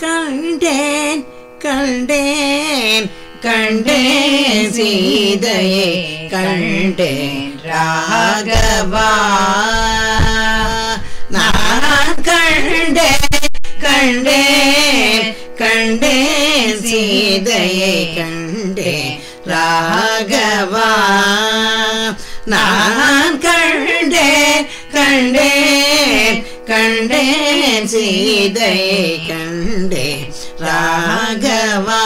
கண்டேன் கண்டேன் கண்டேன் சீதையை கண்டேன் ராகவா நான் கண்டேன் கண்டேன் கண்டேன் சீதையை கண்டேன் ராகவா நான் கண்டேன் கண்டேன் கண்டேன் சீதையை கண்டேன் ராகவா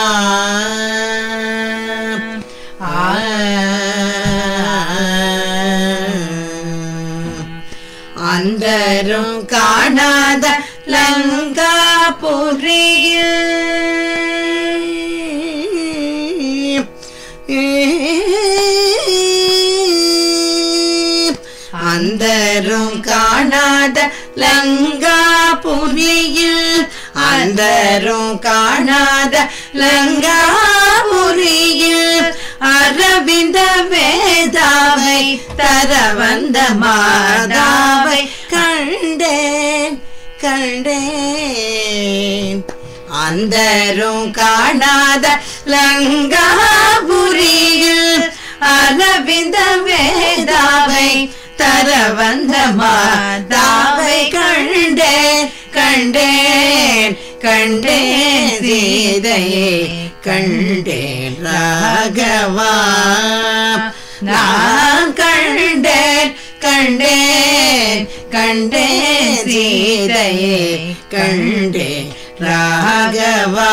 அந்தரும் காணாத லங்கா அந்தரும் காணாத லங்கா புரியில் அந்தரும் காணாத லங்கா புரியில் அரவிந்த வேதாவை தர வந்த மாதாவை கண்டேன் கண்டேன் அந்தரும் காணாத லங்காபுரியில் அரவிந்த வேதாவை தர வந்த மாதாவை கண்டேன் கண்டேன் கண்டேன் சீதையை கண்டேன் ராகவா நான் கண்டேன் கண்டேன் கண்டேன் சீதையை கண்டேன் ராகவா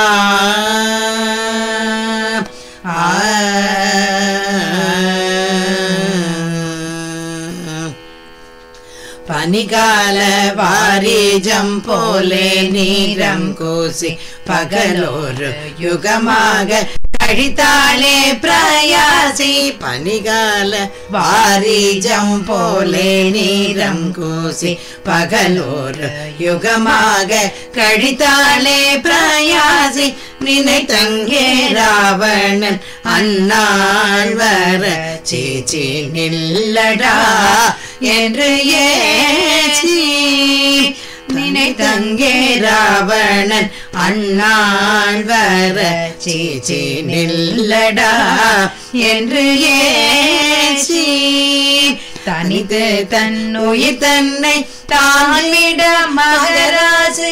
பனிகால வாரிஜம் போலே நீரம் கூசி பகலோரு யுகமாக கழித்தாளே பிரயாசி பனிகால வாரிஜம் போலே நீரம் கூசி பகலோரு யுகமாக கழித்தாளே பிரயாசி நினைத்தங்கே ராவணன் அந்நாள் வர சீச்சி நில்லடா என்று ஏசி நினைத்தங்கே ராவணன் அண்ணாள் வர சீச்சி நில்லடா என்று ஏசி தனித்து தன் உயிர் தன்னை தாழ்விட மகராசி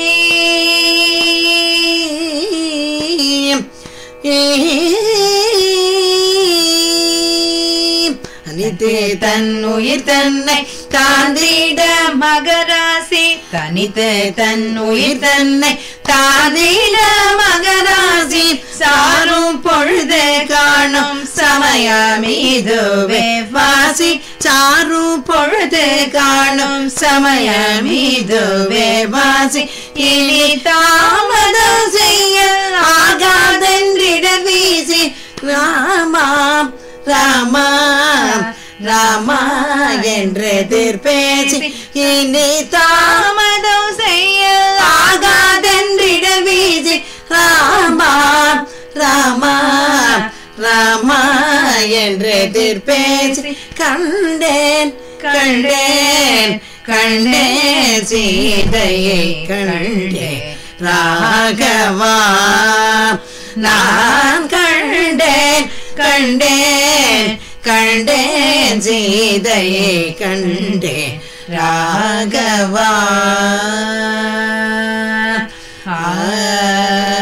அனித்து தன் உயிர் தன்னை தாந்திட மகராசி தனித்து தன் உயிர் தன்னை தாந்திட மகராசி சாரும் பொழுது காணும் சமயமீதுவே வாசி சாரும் பொழுது காணும் சமயமீதுவே வாசி இனி தாமதம் செய்ய ஆகாதென்றிட வீசி ராமா ராமா ராமா என்று எதிர்பேசி இனி தாமதம் செய்ய ஆகாதென்றிட வீசி ராமா ராமா ராமா என்று எதிர்பேசி கண்டேன் கண்டேன் கண்டேன் சீதையை கண்டேன் ராகவா நான் கண்டேன் கண்டேன் கண்டேன் சீதையை கண்டேன் ராகவா ஆ